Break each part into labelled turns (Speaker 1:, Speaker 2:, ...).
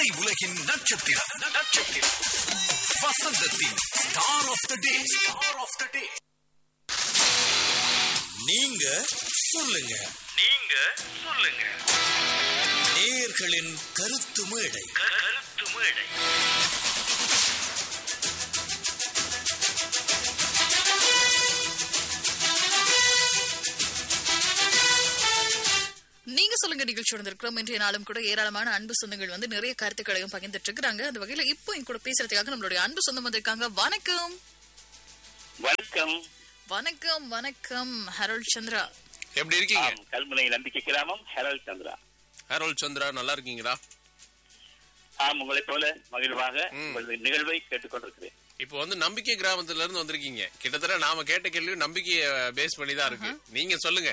Speaker 1: உலகின் நட்சத்திரம் நட்சத்திரம் வசந்தத்தின் star of the day star of the day நீங்க சொல்லுங்க நீங்க சொல்லுங்க நேயர்களின் கருத்து மேடை கருத்து மேடை
Speaker 2: நீங்க சொல்லுங்க நிகழ்ச்சி இருக்கிறோம் இன்றைய நாளும் கூட ஏராளமான அன்பு சொந்தங்கள் வந்து நிறைய கருத்துக்களையும் பகிர்ந்துட்டு இருக்காங்க அந்த வகையில இப்போ என் கூட பேசுறதுக்காக நம்மளுடைய அன்பு சொந்தம் வந்திருக்காங்க வணக்கம்
Speaker 3: வணக்கம்
Speaker 2: வணக்கம் வணக்கம் ஹரோல் சந்திரா
Speaker 4: எப்படி இருக்கீங்க
Speaker 3: ஆம், கல்முனை நம்பிக்கை கிராமம் ஹெரல் சந்திரா
Speaker 4: ஹரோல் சந்திரா நல்லா இருக்கீங்களா
Speaker 3: ஆம் உங்களை போல மகிழ்வாக
Speaker 4: ம்.
Speaker 3: உங்களது நிகழ்வை கேட்டுக்கொண்டிருக்கிறேன்
Speaker 4: இப்போ வந்து நம்பிக்கை கிராமத்துல இருந்து வந்திருக்கீங்க கிட்டத்தட்ட நாம கேட்ட கேள்வி நம்பிக்கைய பேஸ் பண்ணி தான் இருக்கு நீங்க சொல்லுங்க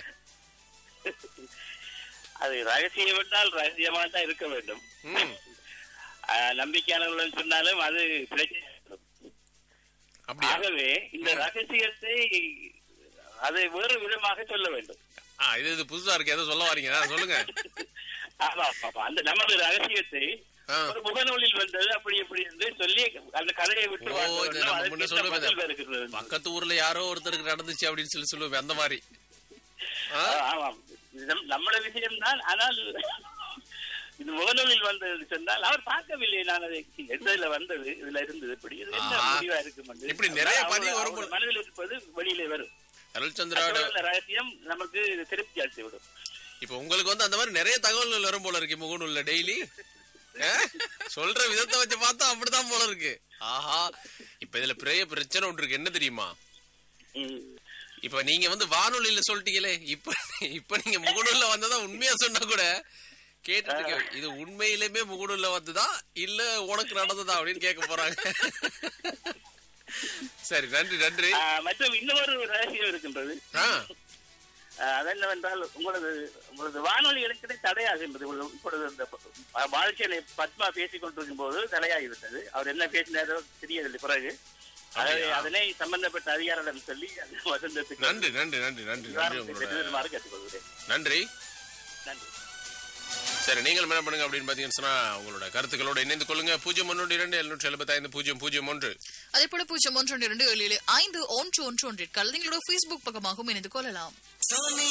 Speaker 3: அது ரகசியம் என்றால் ரகசியமா தான் இருக்க வேண்டும்
Speaker 4: ம்
Speaker 3: ஆ, நம்பிக்கையானவர்கள் சொன்னாலும் அது பிரச்சனை
Speaker 4: அப்படியா
Speaker 3: ஆகவே இந்த ரகசியத்தை அதை வேறு விதமாக சொல்ல வேண்டும்
Speaker 4: ஆ இது இது புதுசா இருக்கு ஏதோ சொல்ல வரீங்க ஆ, சொல்லுங்க
Speaker 3: ஆமா ஆமா. அந்த நமது ரகசியத்தை
Speaker 4: ஆ.
Speaker 3: ஒரு முகநூலில் வந்தது அப்படி இப்படி என்று சொல்லி அந்த கதையை விட்டு
Speaker 4: ஓ
Speaker 3: வாழ்ந்த
Speaker 4: இது
Speaker 3: வேண்டும்.
Speaker 4: நம்ம
Speaker 3: அதற்கு
Speaker 4: முன்ன
Speaker 3: என்ன
Speaker 4: சொல்லுவோம்
Speaker 3: பதில் வருகிறது?
Speaker 4: பக்கத்து ஊர்ல யாரோ ஒருத்தருக்கு நடந்துச்சு அப்படின்னு சொல்லி சொல்லுவேன் அந்த மாதிரி ஆ?
Speaker 3: ஆ, ஆமாம் இது நம்- நம்முடைய விஷயம் தான் ஆனால் இது முகநூலில் வந்தது சொன்னால் அவர் பார்க்கவில்லை நான் அதை எந்ததுல வந்தது இதுல இருந்தது இப்படி இது என்ன
Speaker 4: ஆஹா.
Speaker 3: முடிவா இருக்கும் என்று.
Speaker 4: இப்படி நிறைய
Speaker 3: அவர்
Speaker 4: பதிவு
Speaker 3: அவர்
Speaker 4: வரும்போது-
Speaker 3: மனதில் இருப்பது வெளியிலே வரும்
Speaker 4: அருள் சந்திராவோட
Speaker 3: அதோட இந்த ரகசியம் நமக்கு திருப்தி அளித்து விடும்
Speaker 4: இப்ப உங்களுக்கு வந்து அந்த மாதிரி நிறைய தகவல்கள் வரும் போல இருக்கு முகநூல்ல டெய்லி சொல்ற விதத்தை வச்சு பார்த்தா அப்படிதான் போல இருக்கு ஆஹா இப்ப இதுல பெரிய பிரச்சனை ஒன்று இருக்கு என்ன தெரியுமா
Speaker 3: ம்.
Speaker 4: இப்ப நீங்க வந்து வானொலியில சொல்லிட்டீங்களே இப்ப இப்ப நீங்க முகநூல்ல வந்ததா உண்மையா சொன்னா கூட கேட்டுட்டு இருக்க, இது உண்மையிலுமே முகநூல்ல வந்ததா இல்ல உனக்கு நடந்ததா அப்படின்னு கேட்க போறாங்க சரி நன்றி நன்றி
Speaker 3: ஆ, மற்றும் இன்னொரு ரகசியம் இருக்கின்றது
Speaker 4: ஆ
Speaker 3: ஆ, அதென்னவென்றால் உங்களது உங்களது வானொலி இலக்கினை தடையாகின்றது இப்பொழுது- இப்பொழுது இந்த ப- வாழ்க்கையில பத்மா பேசிக் கொண்டிருக்கும் போது தடையாகிவிட்டது அவர் என்ன பேசினாரோ தெரியவில்லை பிறகு ஆகவே
Speaker 4: அப்படியா?
Speaker 3: அதனை சம்பந்தப்பட்ட அதிகாரிடம் சொல்லி அந்த வசந்தத்துக்கு
Speaker 4: நன்றி நன்றி நன்றி நன்றி நன்றி
Speaker 3: நிவாரணத்தை
Speaker 4: உங்களோட
Speaker 3: பெற்றுதருமாறு கேட்டுக்கொள்கிறேன்
Speaker 4: நன்றி
Speaker 3: நன்றி
Speaker 4: சரி நீங்கள் என்ன பண்ணுங்க அப்படின்னு பாத்தீங்கன்னு சொன்னா உங்களோட கருத்துக்களோட இணைந்து கொள்ளுங்க பூஜ்ஜியம் ஒன்று இரண்டு எழுநூற்றி எழுபத்தி ஐந்து பூஜ்ஜியம் பூஜ்ஜியம் ஒன்று
Speaker 2: அதே போல பூஜ்ஜியம் ஒன்று இரண்டு ஏழு ஏழு ஐந்து ஒன்று ஒன்று ஒன்றிற்கு அல்லது எங்களோட Facebook பக்கமாகவும் இணைந்து கொள்ளலாம்